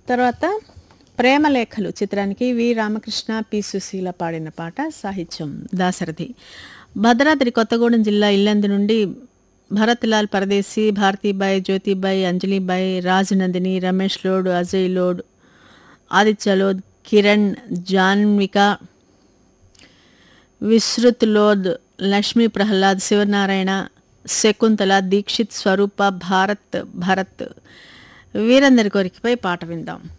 తర్వాత ప్రేమలేఖలు చిత్రానికి వి రామకృష్ణ పి సుశీల పాడిన పాట సాహిత్యం దాశరథి భద్రాద్రి కొత్తగూడెం జిల్లా ఇల్లందు నుండి భరత్లాల్ పరదేశీ భారతీబాయ్ జ్యోతిబాయ్ అంజలిబాయ్ రాజనందిని రమేష్ లోడ్ అజయ్ లోడ్ ఆదిత్య లోద్ కిరణ్ జాన్విక విశ్రుత్ లోద్ లక్ష్మీ ప్రహ్లాద్ శివనారాయణ శకుంతల దీక్షిత్ స్వరూప భారత్ భరత్ వీరందరి కోరికపై పాట విందాం